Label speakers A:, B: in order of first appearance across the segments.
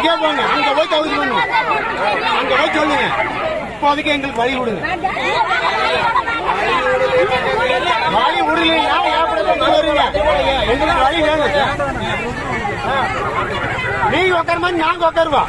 A: அங்கே போங்க அங்க போய் தகுதி பண்ணுங்க அங்க போய் சொல்லுங்க இப்போதைக்கு எங்களுக்கு வழி கொடுங்க வழி விடலையா ஏற்பட வருங்க எங்களுக்கு வழி வேணும் ஆ. நீங்க உட்கார மாதிரி நாங்க உட்காருவா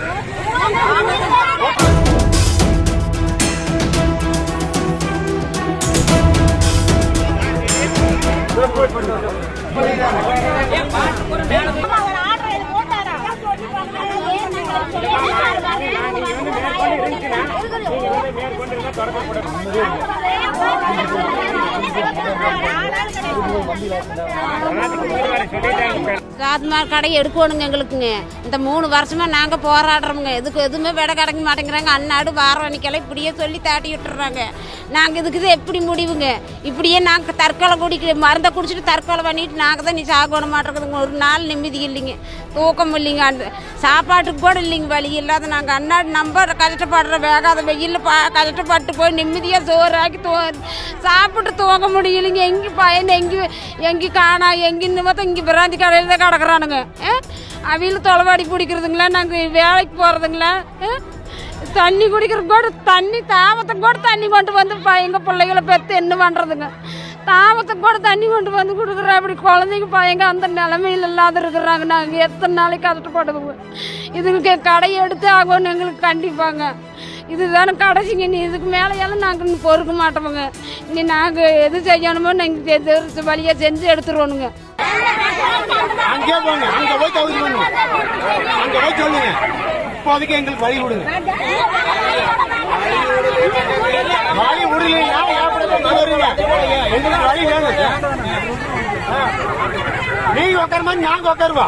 B: டாஸ்மாக் கடை எடுக்கணுங்க எங்களுக்குங்க இந்த மூணு வருஷமா நாங்க போராடுறோமுங்க எதுக்கு எதுவுமே விட கிடைக்க மாட்டேங்கிறாங்க அன்னாடு வாரம் அன்னைக்கெல்லாம் இப்படியே சொல்லி தாட்டி விட்டுறாங்க நாங்க இதுக்கு இது எப்படி முடிவுங்க இப்படியே நாங்க தற்கொலை குடிக்க மருந்தை குடிச்சிட்டு தற்கொலை பண்ணிட்டு நாங்க தான் நீ சாகணும் மாட்டேங்குதுங்க ஒரு நாள் நிம்மதி இல்லைங்க தூக்கம் இல்லைங்க அந்த சாப்பாட்டுக்கு கூட இல்லைங்க வழி இல்லாத நாங்கள் அன்னாடு நம்ப கஷ்டப்படுற வேகாத வெயில்ல பா கஷ்டப்பட்டு போய் நிம்மதியாக சோறாக்கி தூ சாப்பிட்டு தூங்க முடியலைங்க எங்கே பயன் எங்கே எங்கே காணா எங்கேன்னு பார்த்தா இங்கே பிராந்தி கடையில் தான் கிடக்குறானுங்க அவியில் தொலைவாடி பிடிக்கிறதுங்களா நாங்கள் வேலைக்கு போகிறதுங்களா தண்ணி குடிக்கிற கூட தண்ணி தாமத்துக்கு கூட தண்ணி கொண்டு வந்து ப- எங்க பிள்ளைகளை பெற்று என்ன பண்ணுறதுங்க தாமத்துக்கு கூட தண்ணி கொண்டு வந்து கொடுக்குற அப்படி குழந்தைங்க பையங்க அந்த நிலமையில் இல்லாத இருக்கிறாங்க நாங்கள் எத்தனை நாளைக்கு கஷ்டப்படுவோம் இதுக்கு கடை எடுத்து ஆகணும் எங்களுக்கு கண்டிப்பாங்க இதுதானே கடைசிங்க நீ இதுக்கு மேலேயெல்லாம் நாங்கள் இன்னும் பொறுக்க மாட்டோமுங்க இனி நாங்கள் எது செய்யணுமோ நாங்கள் எது வழியாக செஞ்சு எடுத்துருவோனுங்க
A: அங்கே போங்க அங்க போய் தகுதி பண்ணுங்க அங்க போய் சொல்லுங்க இப்போதைக்கு எங்களுக்கு வழி கொடுங்க வழி விடலையா ஏற்பட வருங்க எங்களுக்கு வழி வேணும் ஆ. நீங்க உட்கார மாதிரி நாங்க உட்காருவா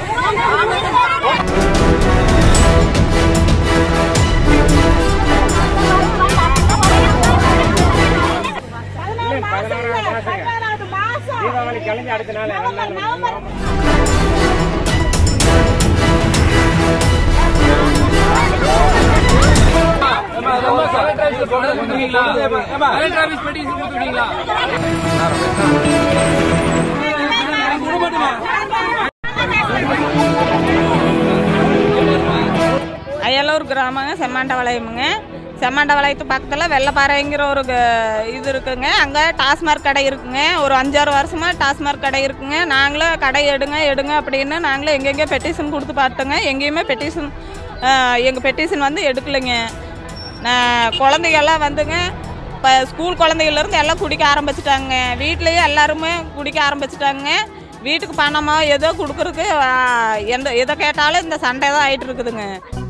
C: தீபாவளி கழிஞ்சு அடுத்த நாள்
D: அயலூர் கிராமங்க செம்மாண்ட வளையமுங்க செம்மாண்ட வளையத்து பக்கத்தில் வெள்ளப்பாறைங்கிற ஒரு க- இது இருக்குங்க அங்கே டாஸ்மார்க் கடை இருக்குங்க ஒரு அஞ்சாறு வருஷமாக டாஸ்மார்க் கடை இருக்குங்க நாங்களும் கடை எடுங்க எடுங்க அப்படின்னு நாங்களும் எங்கெங்கே பெட்டிஷன் கொடுத்து பார்த்தோங்க எங்கேயுமே பெட்டிஷன் எங்கள் பெட்டிஷன் வந்து எடுக்கலைங்க நான் குழந்தைகள்லாம் வந்துங்க இப்போ ஸ்கூல் குழந்தைகள்லேருந்து எல்லாம் குடிக்க ஆரம்பிச்சிட்டாங்க வீட்லேயும் எல்லாருமே குடிக்க ஆரம்பிச்சிட்டாங்க வீட்டுக்கு பணமோ ஏதோ கொடுக்குறதுக்கு எந்த எதை கேட்டாலும் இந்த சண்டை தான் ஆயிட்டு இருக்குதுங்க